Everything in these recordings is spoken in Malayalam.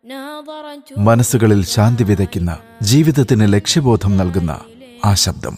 മനസ്സുകളിൽ ശാന്തി വിതയ്ക്കുന്ന ജീവിതത്തിന് ലക്ഷ്യബോധം നൽകുന്ന ആ ശബ്ദം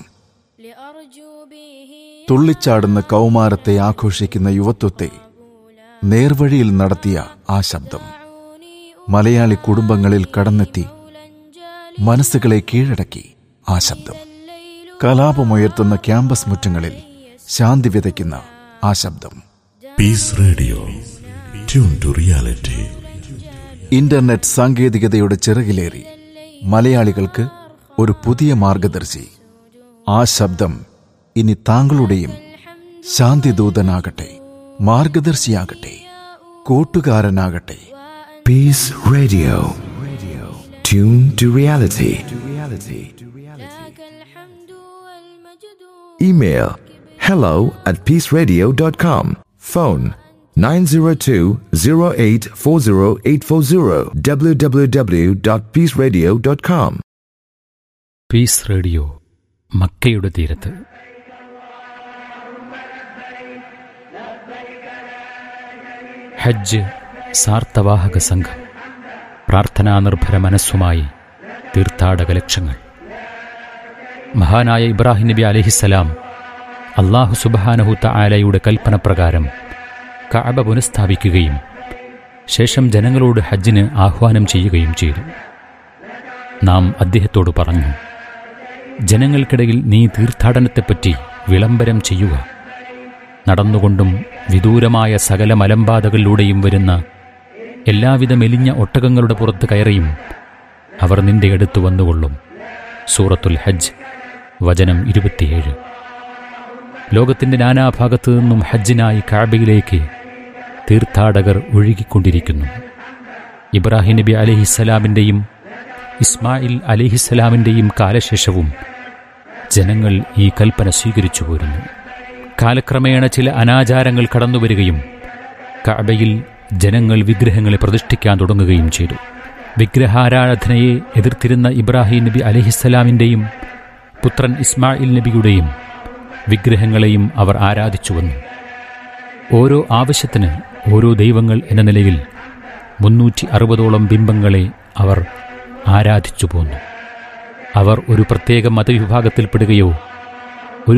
തുള്ളിച്ചാടുന്ന കൗമാരത്തെ ആഘോഷിക്കുന്ന യുവത്വത്തെ നേർവഴിയിൽ നടത്തിയ ആ ശബ്ദം മലയാളി കുടുംബങ്ങളിൽ കടന്നെത്തി മനസ്സുകളെ കീഴടക്കി ആ ശബ്ദം കലാപമുയർത്തുന്ന ക്യാമ്പസ് മുറ്റങ്ങളിൽ ശാന്തി വിതയ്ക്കുന്ന ആ ശബ്ദം Peace Radio tune to reality internet സാങ്കേതികതയുടെ ചിറകിലേറി മലയാളികൾക്ക് ഒരു പുതിയ മാർഗദർശി ആ ശബ്ദം ഇനി താങ്കളുടെയും ശാന്തിദൂതനാകട്ടെ മാർഗദർശിയാകട്ടെ കൂട്ടുകാരനാകട്ടെ Peace Radio. Tune to reality. Email hello at peaceradio.com. Phone 902-0840840 www.peaceradio.com. Peace Radio മക്കയുടെ തീരത്ത് ഹജ്ജ് സാർത്ഥവാഹക സംഘം പ്രാർത്ഥനാ നിർഭര മനസ്സുമായി തീർത്ഥാടക ലക്ഷങ്ങൾ മഹാനായ ഇബ്രാഹിം നബി അലഹിസലാം അള്ളാഹു സുബാനഹുത്ത ആലയുടെ കൽപ്പന പ്രകാരം കഅബ പുനഃസ്ഥാപിക്കുകയും ശേഷം ജനങ്ങളോട് ഹജ്ജിന് ആഹ്വാനം ചെയ്യുകയും ചെയ്തു നാം അദ്ദേഹത്തോട് പറഞ്ഞു ജനങ്ങൾക്കിടയിൽ നീ തീർത്ഥാടനത്തെപ്പറ്റി വിളംബരം ചെയ്യുക നടന്നുകൊണ്ടും വിദൂരമായ സകല മലമ്പാതകളിലൂടെയും വരുന്ന എല്ലാവിധ മെലിഞ്ഞ ഒട്ടകങ്ങളുടെ പുറത്ത് കയറിയും അവർ നിന്റെ അടുത്ത് വന്നുകൊള്ളും സൂറത്തുൽ ഹജ്ജ് വചനം ഇരുപത്തിയേഴ് ലോകത്തിന്റെ നാനാഭാഗത്തു നിന്നും ഹജ്ജിനായി കാബയിലേക്ക് തീർത്ഥാടകർ ഒഴുകിക്കൊണ്ടിരിക്കുന്നു ഇബ്രാഹിം നബി അലഹിസ്സലാമിൻ്റെയും ഇസ്മായിൽ അലിഹിസ്സലാമിൻ്റെയും കാലശേഷവും ജനങ്ങൾ ഈ കൽപ്പന സ്വീകരിച്ചു പോരുന്നു കാലക്രമേണ ചില അനാചാരങ്ങൾ കടന്നുവരികയും കഅബയിൽ ജനങ്ങൾ വിഗ്രഹങ്ങളെ പ്രതിഷ്ഠിക്കാൻ തുടങ്ങുകയും ചെയ്തു വിഗ്രഹാരാധനയെ എതിർത്തിരുന്ന ഇബ്രാഹിം നബി അലഹിസ്സലാമിൻ്റെയും പുത്രൻ ഇസ്മായിൽ നബിയുടെയും വിഗ്രഹങ്ങളെയും അവർ ആരാധിച്ചു വന്നു ഓരോ ആവശ്യത്തിന് ഓരോ ദൈവങ്ങൾ എന്ന നിലയിൽ മുന്നൂറ്റി അറുപതോളം ബിംബങ്ങളെ അവർ ആരാധിച്ചു പോന്നു അവർ ഒരു പ്രത്യേക മതവിഭാഗത്തിൽപ്പെടുകയോ